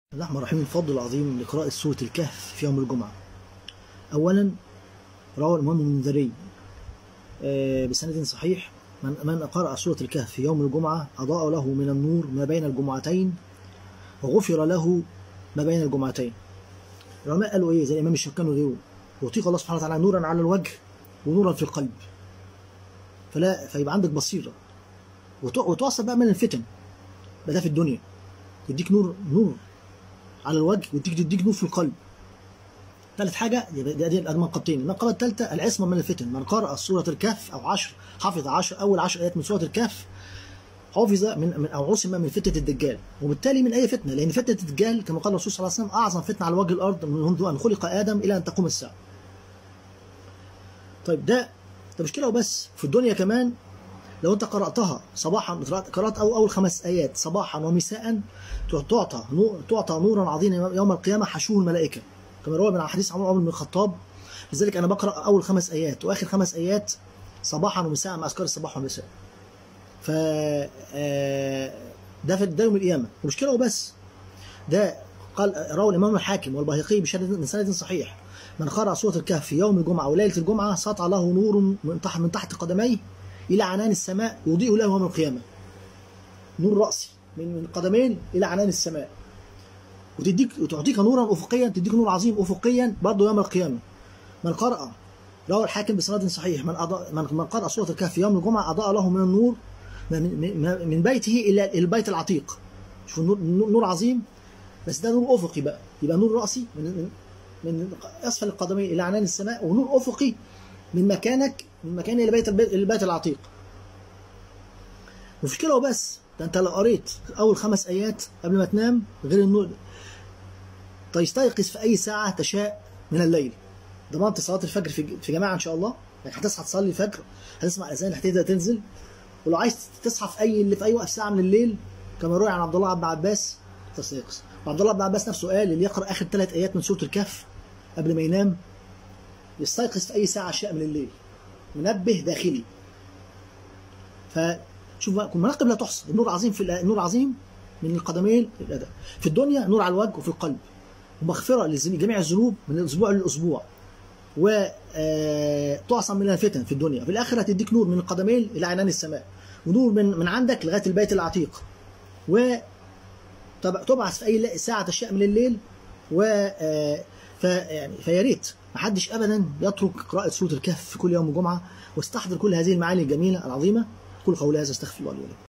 الله الرحمن الرحيم الفضل العظيم لقراءة سورة الكهف في يوم الجمعة أولا روى الإمام المنذري آه، بسند صحيح من من قرأ سورة الكهف في يوم الجمعة أضاء له من النور ما بين الجمعتين وغفر له ما بين الجمعتين العلماء قالوا إيه زي الإمام الشوكاني وغيره يعطيك الله سبحانه وتعالى نورا على الوجه ونورا في القلب فلا فيبقى عندك بصيرة وت- وتوصل بقى من الفتن بقى ده في الدنيا يديك نور نور على الوجه وتديك تديك نور في القلب ثالث حاجة يبقى دي دي المنقبتين المنقبة الثالثة العصمة من الفتن من قرأ سورة الكهف أو عشر حفظ عشر أول عشر آيات من سورة الكهف حفظ من, من أو عصم من فتنة الدجال وبالتالي من أي فتنة لأن فتنة الدجال كما قال الرسول صلى الله عليه وسلم أعظم فتنة على وجه الأرض منذ أن خلق آدم إلى أن تقوم الساعة طيب ده ده مش كده وبس في الدنيا كمان لو انت قراتها صباحا قرات او اول خمس ايات صباحا ومساء تعطى نور تعطى نورا عظيما يوم القيامه حشوه الملائكه كما روى من حديث عمر بن الخطاب لذلك انا بقرا اول خمس ايات واخر خمس ايات صباحا ومساء مع اذكار الصباح والمساء ف آه، ده في ده يوم القيامه ومش كده وبس ده قال روى الامام الحاكم والبيهقي بشهاده من سند صحيح من قرأ سورة الكهف في يوم الجمعة وليلة الجمعة سطع له نور من تحت من تحت قدميه إلى عنان السماء يضيء له يوم القيامة نور رأسي من من قدمين إلى عنان السماء وتديك وتعطيك نورا أفقيا تديك نور عظيم أفقيا برضه يوم القيامة من قرأ روى الحاكم بسند صحيح من أضاء من من قرأ سورة الكهف في يوم الجمعة أضاء له من النور من, من, من بيته إلى البيت العتيق شوف النور نور عظيم بس ده نور أفقي بقى يبقى نور رأسي من من من اسفل القدمين الى عنان السماء ونور افقي من مكانك من مكان الى بيت البيت, البيت العتيق مش كده وبس ده انت لو قريت اول خمس ايات قبل ما تنام غير النور تستيقظ في اي ساعه تشاء من الليل ضمنت صلاه الفجر في في جماعه ان شاء الله يعني هتصحى تصلي الفجر هتسمع الاذان هتبدا تنزل ولو عايز تصحى في اي اللي في اي وقت ساعه من الليل كما روي عن عبد الله بن عباس تستيقظ وعبد الله بن عباس نفسه قال اللي يقرا اخر ثلاث ايات من سوره الكهف قبل ما ينام يستيقظ في اي ساعه شاء من الليل منبه داخلي فشوف بقى مناقب لا تحصى النور عظيم في النور عظيم من القدمين للاداء في الدنيا نور على الوجه وفي القلب ومغفره لجميع الذنوب من الاسبوع للاسبوع و تعصم من الفتن في الدنيا في الاخره تديك نور من القدمين الى عنان السماء ونور من من عندك لغايه البيت العتيق و تبعث في اي ساعه تشاء من الليل و ف يعني فيا ريت ما حدش ابدا يترك قراءه سوره الكهف في كل يوم جمعه واستحضر كل هذه المعاني الجميله العظيمه قل قولي هذا استغفر الله لي ولكم